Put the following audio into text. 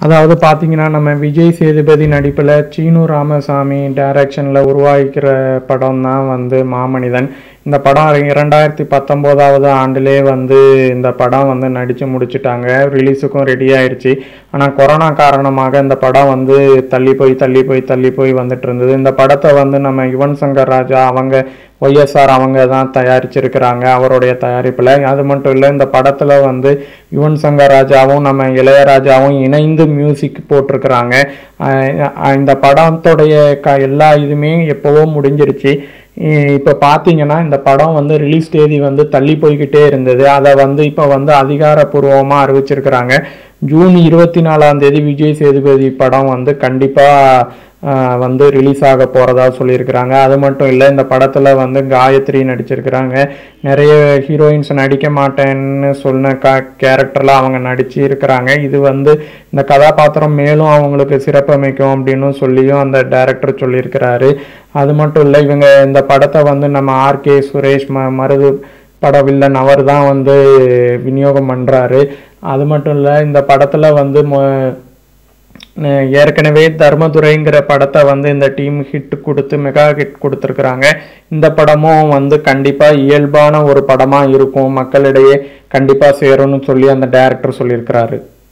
அதாவது பார்த்தீங்கன்னா நம்ம விஜய் சேதுபதி நடிப்பில் சீனு ராமசாமி டைரக்ஷனில் உருவாகிக்கிற படம் தான் வந்து மாமனிதன் இந்த படம் இரண்டாயிரத்தி பத்தொம்போதாவது ஆண்டிலே வந்து இந்த படம் வந்து நடித்து முடிச்சிட்டாங்க ரிலீஸுக்கும் ரெடி ஆயிடுச்சு ஆனால் கொரோனா காரணமாக இந்த படம் வந்து தள்ளி போய் தள்ளி போய் தள்ளி போய் வந்துட்டு இருந்தது இந்த படத்தை வந்து நம்ம யுவன் சங்கர் ராஜா அவங்க ஒய்எஸ்ஆர் அவங்க தான் தயாரிச்சிருக்கிறாங்க அவருடைய தயாரிப்பில் அது மட்டும் இல்லை இந்த படத்தில் வந்து யுவன் சங்கர் ராஜாவும் நம்ம இளையராஜாவும் இணைந்து மியூசிக் போட்டிருக்கிறாங்க அஹ் இந்த படத்துடைய க எல்லா இதுவுமே எப்போவோ முடிஞ்சிருச்சு இப்போ பார்த்தீங்கன்னா இந்த படம் வந்து ரிலீஸ் தேதி வந்து தள்ளி போய்கிட்டே இருந்தது அதை வந்து இப்போ வந்து அதிகாரப்பூர்வமாக அறிவிச்சிருக்கிறாங்க ஜூன் இருபத்தி நாலாம் தேதி விஜய் சேதுபதி படம் வந்து கண்டிப்பாக வந்து ரிலீஸ் ஆக போகிறதா சொல்லியிருக்கிறாங்க அது மட்டும் இல்லை இந்த படத்தில் வந்து காயத்ரி நடிச்சிருக்கிறாங்க நிறைய ஹீரோயின்ஸ் நடிக்க மாட்டேன்னு சொன்ன க கேரக்டரில் அவங்க நடிச்சு இருக்கிறாங்க இது வந்து இந்த கதாபாத்திரம் மேலும் அவங்களுக்கு சிறப்பமைக்கும் அப்படின்னு சொல்லியும் அந்த டைரக்டர் சொல்லியிருக்கிறாரு அது மட்டும் இல்லை இவங்க இந்த படத்தை வந்து நம்ம ஆர்கே சுரேஷ் ம மருது பட வில்லன் அவர் தான் வந்து விநியோகம் பண்ணுறாரு அது மட்டும் இல்லை இந்த படத்தில் வந்து மொ அஹ் ஏற்கனவே தர்மதுரைங்கிற படத்தை வந்து இந்த டீம் ஹிட் கொடுத்து மெகா ஹிட் கொடுத்துருக்குறாங்க இந்த படமும் வந்து கண்டிப்பாக இயல்பான ஒரு படமாக இருக்கும் மக்களிடையே கண்டிப்பாக சேரும்னு சொல்லி அந்த டைரக்டர் சொல்லியிருக்கிறாரு